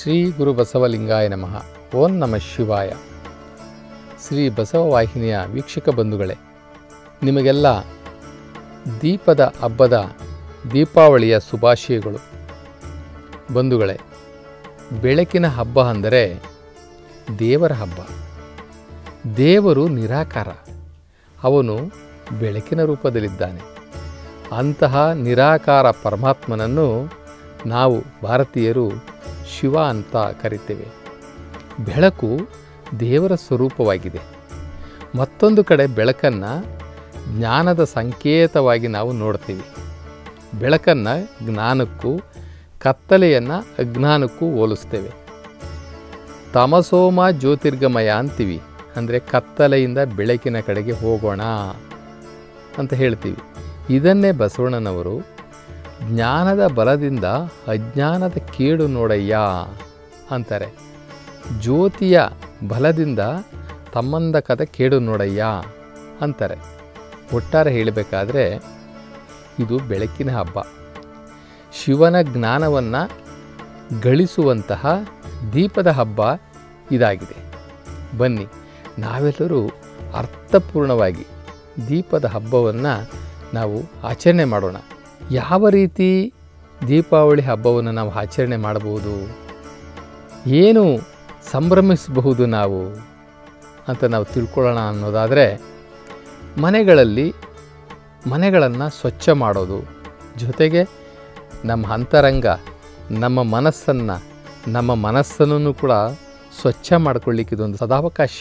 ಶ್ರೀ ಗುರು ಬಸವಲಿಂಗಾಯ ನಮಃ ಓಂ ನಮಃ ಶಿವಾಯ ಶ್ರೀ ಬಸವ ವಾಹಿನಿಯ ವೀಕ್ಷಕ ಬಂಧುಗಳೇ ನಿಮಗೆಲ್ಲ ದೀಪದ ಹಬ್ಬದ ದೀಪಾವಳಿಯ ಶುಭಾಶಯಗಳು ಬಂಧುಗಳೇ ಬೆಳಕಿನ ಹಬ್ಬ ಅಂದರೆ ದೇವರ ಹಬ್ಬ ದೇವರು ನಿರಾಕಾರ ಅವನು ಬೆಳಕಿನ ರೂಪದಲ್ಲಿದ್ದಾನೆ ಅಂತಹ ನಿರಾಕಾರ ಪರಮಾತ್ಮನನ್ನು ನಾವು ಭಾರತೀಯರು ಶಿವ ಅಂತ ಕರಿತೇವೆ ಬೆಳಕು ದೇವರ ಸ್ವರೂಪವಾಗಿದೆ ಮತ್ತೊಂದು ಕಡೆ ಬೆಳಕನ್ನು ಜ್ಞಾನದ ಸಂಕೇತವಾಗಿ ನಾವು ನೋಡ್ತೀವಿ ಬೆಳಕನ್ನು ಜ್ಞಾನಕ್ಕೂ ಕತ್ತಲೆಯನ್ನು ಅಜ್ಞಾನಕ್ಕೂ ಹೋಲಿಸ್ತೇವೆ ತಮಸೋಮ ಜ್ಯೋತಿರ್ಗಮಯ ಅಂತೀವಿ ಅಂದರೆ ಕತ್ತಲೆಯಿಂದ ಬೆಳಕಿನ ಕಡೆಗೆ ಹೋಗೋಣ ಅಂತ ಹೇಳ್ತೀವಿ ಇದನ್ನೇ ಬಸವಣ್ಣನವರು ಜ್ಞಾನದ ಬಲದಿಂದ ಅಜ್ಞಾನದ ಕೇಡು ನೋಡಯ್ಯ ಅಂತಾರೆ ಜ್ಯೋತಿಯ ಬಲದಿಂದ ತಮ್ಮಂದಕದ ಕೇಡು ನೋಡಯ್ಯ ಅಂತಾರೆ ಒಟ್ಟಾರೆ ಹೇಳಬೇಕಾದ್ರೆ ಇದು ಬೆಳಕಿನ ಹಬ್ಬ ಶಿವನ ಜ್ಞಾನವನ್ನು ಗಳಿಸುವಂತಹ ದೀಪದ ಹಬ್ಬ ಇದಾಗಿದೆ ಬನ್ನಿ ನಾವೆಲ್ಲರೂ ಅರ್ಥಪೂರ್ಣವಾಗಿ ದೀಪದ ಹಬ್ಬವನ್ನು ನಾವು ಆಚರಣೆ ಮಾಡೋಣ ಯಾವ ರೀತಿ ದೀಪಾವಳಿ ಹಬ್ಬವನ್ನು ನಾವು ಆಚರಣೆ ಮಾಡಬಹುದು ಏನು ಸಂಭ್ರಮಿಸಬಹುದು ನಾವು ಅಂತ ನಾವು ತಿಳ್ಕೊಳ್ಳೋಣ ಅನ್ನೋದಾದರೆ ಮನೆಗಳಲ್ಲಿ ಮನೆಗಳನ್ನು ಸ್ವಚ್ಛ ಮಾಡೋದು ಜೊತೆಗೆ ನಮ್ಮ ಅಂತರಂಗ ನಮ್ಮ ಮನಸ್ಸನ್ನು ನಮ್ಮ ಮನಸ್ಸನ್ನು ಕೂಡ ಸ್ವಚ್ಛ ಮಾಡ್ಕೊಳ್ಳಿಕ್ಕೆ ಇದೊಂದು ಸದಾವಕಾಶ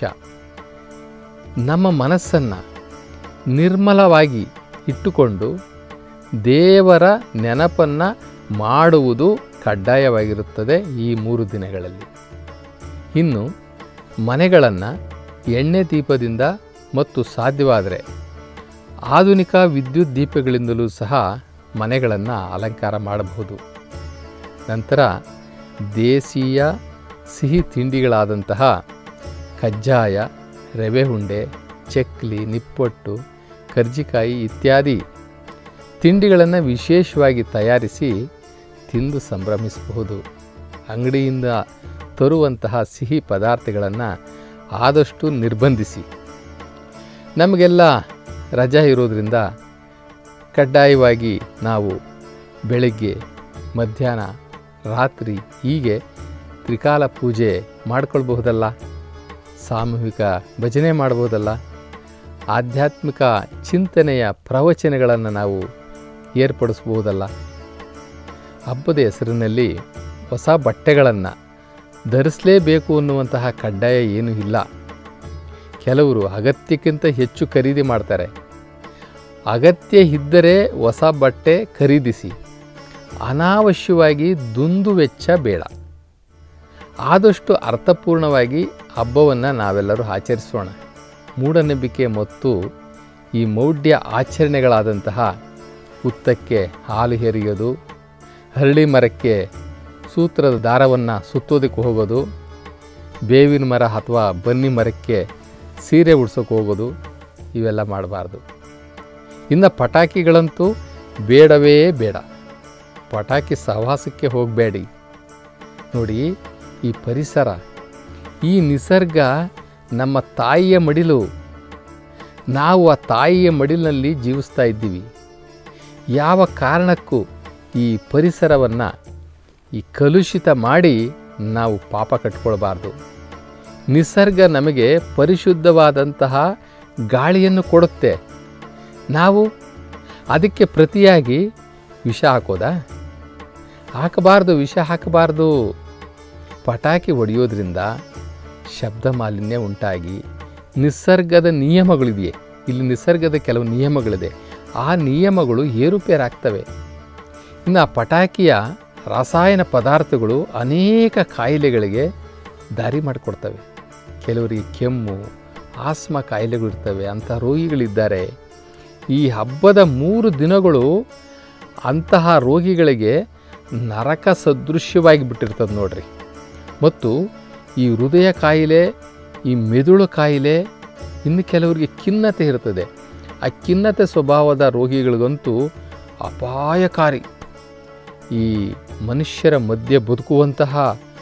ನಮ್ಮ ಮನಸ್ಸನ್ನು ನಿರ್ಮಲವಾಗಿ ಇಟ್ಟುಕೊಂಡು ದೇವರ ನೆನಪನ್ನು ಮಾಡುವುದು ಕಡ್ಡಾಯವಾಗಿರುತ್ತದೆ ಈ ಮೂರು ದಿನಗಳಲ್ಲಿ ಇನ್ನು ಮನೆಗಳನ್ನು ಎಣ್ಣೆ ದೀಪದಿಂದ ಮತ್ತು ಸಾಧ್ಯವಾದರೆ ಆಧುನಿಕ ವಿದ್ಯುತ್ ದೀಪಗಳಿಂದಲೂ ಸಹ ಮನೆಗಳನ್ನು ಅಲಂಕಾರ ಮಾಡಬಹುದು ನಂತರ ದೇಶೀಯ ಸಿಹಿ ತಿಂಡಿಗಳಾದಂತಹ ಕಜ್ಜಾಯ ರವೆ ಉಂಡೆ ಚಕ್ಲಿ ನಿಪ್ಪಟ್ಟು ಕರ್ಜಿಕಾಯಿ ಇತ್ಯಾದಿ ತಿಂಡಿಗಳನ್ನು ವಿಶೇಷವಾಗಿ ತಯಾರಿಸಿ ತಿಂದು ಸಂಭ್ರಮಿಸಬಹುದು ಅಂಗಡಿಯಿಂದ ತರುವಂತಹ ಸಿಹಿ ಪದಾರ್ಥಗಳನ್ನು ಆದಷ್ಟು ನಿರ್ಬಂಧಿಸಿ ನಮಗೆಲ್ಲ ರಜಾ ಇರೋದರಿಂದ ಕಡ್ಡಾಯವಾಗಿ ನಾವು ಬೆಳಗ್ಗೆ ಮಧ್ಯಾಹ್ನ ರಾತ್ರಿ ಹೀಗೆ ತ್ರಿಕಾಲ ಪೂಜೆ ಮಾಡಿಕೊಳ್ಬಹುದಲ್ಲ ಸಾಮೂಹಿಕ ಭಜನೆ ಮಾಡ್ಬೋದಲ್ಲ ಆಧ್ಯಾತ್ಮಿಕ ಚಿಂತನೆಯ ಪ್ರವಚನಗಳನ್ನು ನಾವು ಏರ್ಪಡಿಸ್ಬೋದಲ್ಲ ಹಬ್ಬದ ಹೆಸರಿನಲ್ಲಿ ಹೊಸ ಬಟ್ಟೆಗಳನ್ನು ಧರಿಸಲೇಬೇಕು ಅನ್ನುವಂತಹ ಕಡ್ಡಾಯ ಏನೂ ಇಲ್ಲ ಕೆಲವರು ಅಗತ್ಯಕ್ಕಿಂತ ಹೆಚ್ಚು ಖರೀದಿ ಮಾಡ್ತಾರೆ ಅಗತ್ಯ ಇದ್ದರೆ ಹೊಸ ಬಟ್ಟೆ ಖರೀದಿಸಿ ಅನಾವಶ್ಯವಾಗಿ ದುಂದು ವೆಚ್ಚ ಬೇಡ ಆದಷ್ಟು ಅರ್ಥಪೂರ್ಣವಾಗಿ ಹಬ್ಬವನ್ನು ನಾವೆಲ್ಲರೂ ಆಚರಿಸೋಣ ಮೂಢನಂಬಿಕೆ ಮತ್ತು ಈ ಮೌಢ್ಯ ಆಚರಣೆಗಳಾದಂತಹ ಹುತ್ತಕ್ಕೆ ಹಾಲು ಹೆರಿಯೋದು ಹರಳಿ ಮರಕ್ಕೆ ಸೂತ್ರದ ದಾರವನ್ನು ಸುತ್ತೋದಕ್ಕೆ ಹೋಗೋದು ಬೇವಿನ ಮರ ಅಥವಾ ಬನ್ನಿ ಮರಕ್ಕೆ ಸೀರೆ ಉಡ್ಸೋಕೆ ಹೋಗೋದು ಇವೆಲ್ಲ ಮಾಡಬಾರ್ದು ಇನ್ನು ಪಟಾಕಿಗಳಂತೂ ಬೇಡವೇ ಬೇಡ ಪಟಾಕಿ ಸಹವಾಸಕ್ಕೆ ಹೋಗಬೇಡಿ ನೋಡಿ ಈ ಪರಿಸರ ಈ ನಿಸರ್ಗ ನಮ್ಮ ತಾಯಿಯ ಮಡಿಲು ನಾವು ಆ ತಾಯಿಯ ಮಡಿಲಿನಲ್ಲಿ ಜೀವಿಸ್ತಾ ಇದ್ದೀವಿ ಯಾವ ಕಾರಣಕ್ಕೂ ಈ ಪರಿಸರವನ್ನು ಈ ಕಲುಷಿತ ಮಾಡಿ ನಾವು ಪಾಪ ಕಟ್ಕೊಳ್ಬಾರ್ದು ನಿಸರ್ಗ ನಮಗೆ ಪರಿಶುದ್ಧವಾದಂತಹ ಗಾಳಿಯನ್ನು ಕೊಡುತ್ತೆ ನಾವು ಅದಕ್ಕೆ ಪ್ರತಿಯಾಗಿ ವಿಷ ಹಾಕೋದಾ ಹಾಕಬಾರ್ದು ವಿಷ ಹಾಕಬಾರ್ದು ಪಟಾಕಿ ಹೊಡೆಯೋದ್ರಿಂದ ಶಬ್ದ ಮಾಲಿನ್ಯ ಉಂಟಾಗಿ ನಿಸರ್ಗದ ನಿಯಮಗಳಿದೆಯೇ ಇಲ್ಲಿ ನಿಸರ್ಗದ ಕೆಲವು ನಿಯಮಗಳಿದೆ ಆ ನಿಯಮಗಳು ಏರುಪೇರಾಗ್ತವೆ ಇನ್ನು ಆ ಪಟಾಕಿಯ ರಾಸಾಯನ ಪದಾರ್ಥಗಳು ಅನೇಕ ಕಾಯಿಲೆಗಳಿಗೆ ದಾರಿ ಮಾಡಿಕೊಡ್ತವೆ ಕೆಲವರಿಗೆ ಕೆಮ್ಮು ಆಸ್ಮ ಕಾಯಿಲೆಗಳಿರ್ತವೆ ಅಂಥ ರೋಗಿಗಳಿದ್ದಾರೆ ಈ ಹಬ್ಬದ ಮೂರು ದಿನಗಳು ಅಂತಹ ರೋಗಿಗಳಿಗೆ ನರಕ ಸದೃಶ್ಯವಾಗಿ ಬಿಟ್ಟಿರ್ತದೆ ನೋಡ್ರಿ ಮತ್ತು ಈ ಹೃದಯ ಕಾಯಿಲೆ ಈ ಮೆದುಳು ಕಾಯಿಲೆ ಇನ್ನು ಕೆಲವರಿಗೆ ಖಿನ್ನತೆ ಇರ್ತದೆ ಆ ಖಿನ್ನತೆ ಸ್ವಭಾವದ ರೋಗಿಗಳಿಗಂತೂ ಅಪಾಯಕಾರಿ ಈ ಮನುಷ್ಯರ ಮಧ್ಯೆ ಬದುಕುವಂತಹ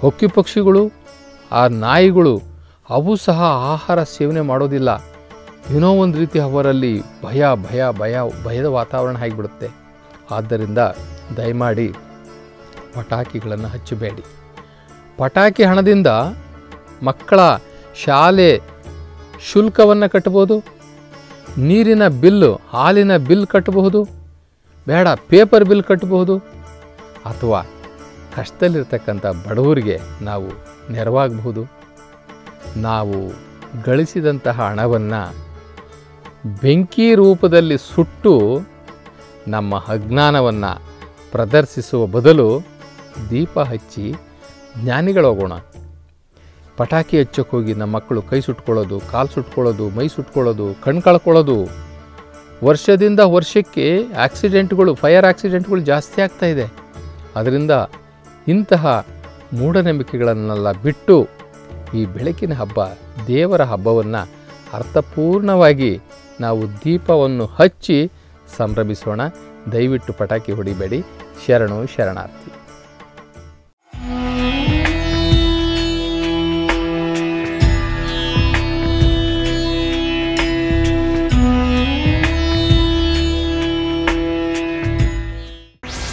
ಹೊಕ್ಕಿ ಪಕ್ಷಿಗಳು ಆ ನಾಯಿಗಳು ಅವು ಸಹ ಆಹಾರ ಸೇವನೆ ಮಾಡೋದಿಲ್ಲ ಏನೋ ಒಂದು ರೀತಿ ಅವರಲ್ಲಿ ಭಯ ಭಯ ಭಯ ಭಯದ ವಾತಾವರಣ ಆಗಿಬಿಡುತ್ತೆ ಆದ್ದರಿಂದ ದಯಮಾಡಿ ಪಟಾಕಿಗಳನ್ನು ಹಚ್ಚಬೇಡಿ ಪಟಾಕಿ ಹಣದಿಂದ ಮಕ್ಕಳ ಶಾಲೆ ಶುಲ್ಕವನ್ನು ಕಟ್ಟಬಹುದು ನೀರಿನ ಬಿಲ್ಲು ಹಾಲಿನ ಬಿಲ್ ಕಟ್ಟಬಹುದು ಬೇಡ ಪೇಪರ್ ಬಿಲ್ ಕಟ್ಟಬಹುದು ಅಥವಾ ಕಷ್ಟದಲ್ಲಿರ್ತಕ್ಕಂಥ ಬಡವರಿಗೆ ನಾವು ನೆರವಾಗಬಹುದು ನಾವು ಗಳಿಸಿದಂತಹ ಹಣವನ್ನು ಬೆಂಕಿ ರೂಪದಲ್ಲಿ ಸುಟ್ಟು ನಮ್ಮ ಅಜ್ಞಾನವನ್ನು ಪ್ರದರ್ಶಿಸುವ ಬದಲು ದೀಪ ಹಚ್ಚಿ ಜ್ಞಾನಿಗಳಾಗೋಣ ಪಟಾಕಿ ಹಚ್ಚೋಕೆ ಹೋಗಿ ನಮ್ಮ ಮಕ್ಕಳು ಕೈ ಸುಟ್ಕೊಳ್ಳೋದು ಕಾಲು ಸುಟ್ಕೊಳ್ಳೋದು ಮೈ ಸುಟ್ಕೊಳ್ಳೋದು ಕಣ್ಣು ಕಳ್ಕೊಳ್ಳೋದು ವರ್ಷದಿಂದ ವರ್ಷಕ್ಕೆ ಆಕ್ಸಿಡೆಂಟ್ಗಳು ಫೈರ್ ಆಕ್ಸಿಡೆಂಟ್ಗಳು ಜಾಸ್ತಿ ಆಗ್ತಾ ಇದೆ ಅದರಿಂದ ಇಂತಹ ಮೂಢನಂಬಿಕೆಗಳನ್ನೆಲ್ಲ ಬಿಟ್ಟು ಈ ಬೆಳಕಿನ ಹಬ್ಬ ದೇವರ ಹಬ್ಬವನ್ನು ಅರ್ಥಪೂರ್ಣವಾಗಿ ನಾವು ದೀಪವನ್ನು ಹಚ್ಚಿ ಸಂಭ್ರಮಿಸೋಣ ದಯವಿಟ್ಟು ಪಟಾಕಿ ಹೊಡಿಬೇಡಿ ಶರಣು ಶರಣಾರ್ಥಿ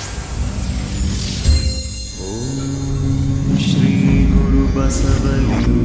श्रीगुरुबसवलिं